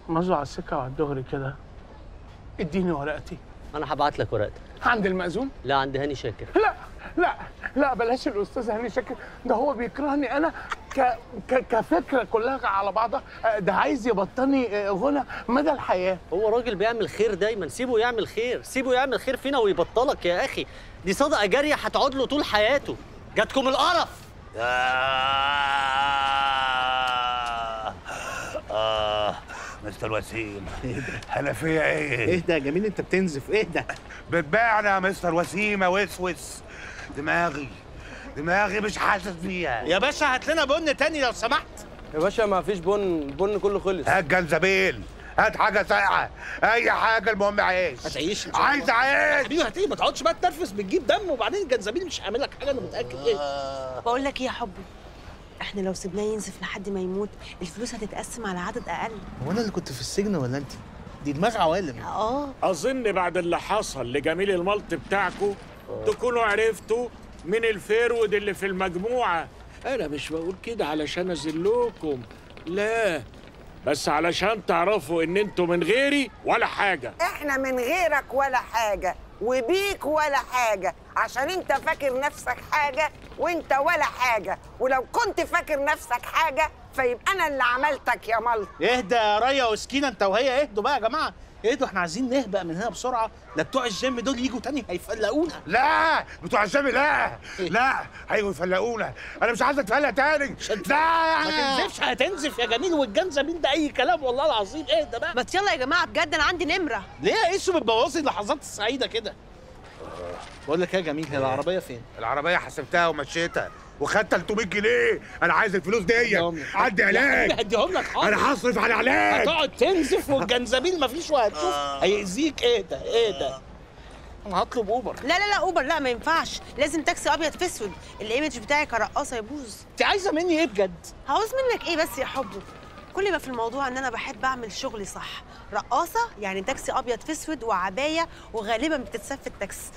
مزوا على السكه وعلى الدغري كده اديني ورقتي انا هبعت لك ورقتي عند المأذون لا عند هاني شاكر لا لا لا بلاش الاستاذ هاني شاكر ده هو بيكرهني انا ك... ك... كفكره كلها على بعضها آه، ده عايز يبطلني آه، غنى مدى الحياه هو راجل بيعمل خير دايما سيبه يعمل خير سيبه يعمل خير فينا ويبطلك يا اخي دي صدقه جاريه هتقعد له طول حياته جاتكم القرف آه آه مستر وسيم انا فيا ايه؟ اهدى يا جميل انت بتنزف اهدى بتباعنا يا مستر وسيم يا وسوس دماغي دماغي مش حاسس بيها يا باشا هات لنا بن تاني لو سمحت يا باشا ما فيش بن البن كله خلص هات جنزبيل هات حاجة ساقعة أي حاجة المهم عيش هتعيش إن شاء الله. عايز عيش حبيبي هتيجي ما تقعدش بقى تنرفز بتجيب دم وبعدين الجنزبيل مش هيعمل لك حاجه انا متاكد ايه بقول لك ايه يا حبي احنا لو سيبناه ينزف لحد ما يموت الفلوس هتتقسم على عدد اقل هو انا اللي كنت في السجن ولا انت دي دماغ عوالم اه اظن بعد اللي حصل لجميل الملط بتاعكم تكونوا عرفتوا من الفرود اللي في المجموعه انا مش بقول كده علشان اذلكم لا بس علشان تعرفوا ان انتوا من غيري ولا حاجه احنا من غيرك ولا حاجة وبيك ولا حاجة عشان انت فاكر نفسك حاجة وانت ولا حاجة ولو كنت فاكر نفسك حاجة فيبقى انا اللي عملتك يا ملط اهدى يا ريا وسكينه انت وهي اهدوا بقى يا جماعه اهدوا احنا عايزين نهبق من هنا بسرعه لا بتوع الجيم دول يجوا تاني هيفلقونا لا بتوع الجيم لا لا هيجوا يفلقونا أنا مش عايز أتفلق تاني لا ما تنزفش هتنزف يا جميل والجنزبيل ده اي كلام والله العظيم اهدى بقى ما يلا يا جماعه بجد انا عندي نمره ليه يا ايسو بتبوظي اللحظات السعيده كده بقول لك ايه يا جميل هي العربيه فين العربية حسبتها ومشيتها وخدت 300 جنيه أنا عايز الفلوس دي هديهم لك. عدي يا حبيبي علاج هديهم لك حاضر أنا هصرف على علاج هتقعد تنزف والجنزبيل مفيش وهتشوف هيأذيك اهدى اهدى انا هطلب اوبر لا لا لا اوبر لا ما ينفعش لازم تاكسي ابيض في اسود الايمج بتاعي كرقاصه يبوظ انت عايزه مني ايه بجد هعوز منك ايه بس يا حبي كل ما في الموضوع ان انا بحب اعمل شغلي صح رقاصه يعني تاكسي ابيض في اسود وعبايه وغالبا بتتساب في التاكسي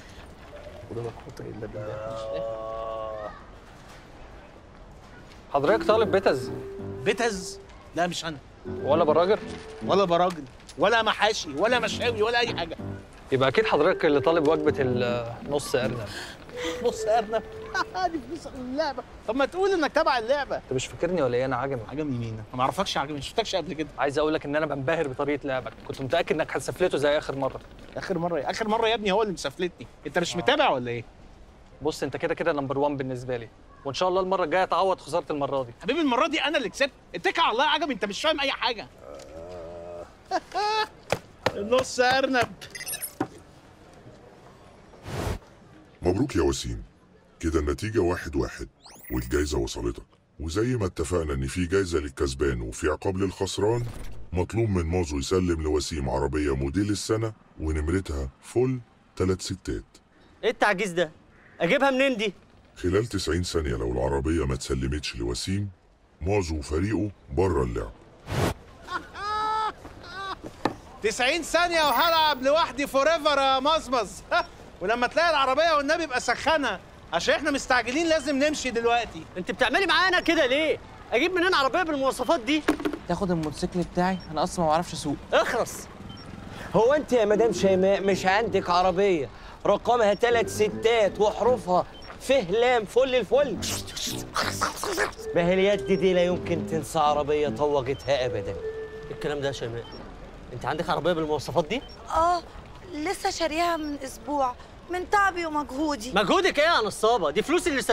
حضرتك طالب بتز بتز لا مش انا ولا براجر ولا براجل ولا محاشي ولا مشاوي ولا اي حاجه يبقى اكيد حضرتك اللي طالب وجبه النص ارنب بص يا ارنب دي فلوس اللعبه طب ما تقول انك تبع اللعبه انت مش فاكرني ولا ايه انا عجمي عجمي مين انا ما اعرفكش عجمي ما شفتكش قبل كده عايز اقول لك ان انا بنبهر بطريقه لعبك كنت متاكد انك هتسفلته زي اخر مره اخر مره إيه؟ اخر مره يا ابني هو اللي مسافلتني انت مش متابع ولا ايه بص انت كده كده نمبر 1 بالنسبه لي وان شاء الله المره الجايه تعوض خساره المره دي حبيبي المره دي انا اللي كسبت اتكل على الله يا عجمي انت مش فاهم اي حاجه النص يا ارنب مبروك يا وسيم كده النتيجة واحد واحد والجايزة وصلتك وزي ما اتفقنا إن في جايزة للكسبان وفي عقاب للخسران مطلوب من مازو يسلم لوسيم عربية موديل السنة ونمرتها فل تلات ستات ايه التعجيز ده اجيبها منين دي خلال 90 ثانية لو العربية ما اتسلمتش لوسيم مازو وفريقه بره اللعب 90 ثانيه وهلعب لوحدي فور ايفر يا مزمز ولما تلاقي العربيه والنبي يبقى سخنها عشان احنا مستعجلين لازم نمشي دلوقتي انت بتعملي معانا كده ليه اجيب منين عربيه بالمواصفات دي تاخد الموتوسيكل بتاعي انا اصلا ما بعرفش اسوق اخرس هو انت يا مدام شيماء مش عندك عربيه رقمها ثلاث ستات وحروفها فه لام فل الفل ما هي اليد دي لا يمكن تنسى عربيه طوقتها ابدا إيه الكلام ده يا شيماء انت عندك عربيه بالمواصفات دي اه لسه شاريها من اسبوع من تعبي ومجهودي مجهودك ايه يا نصابه دي فلوس اللي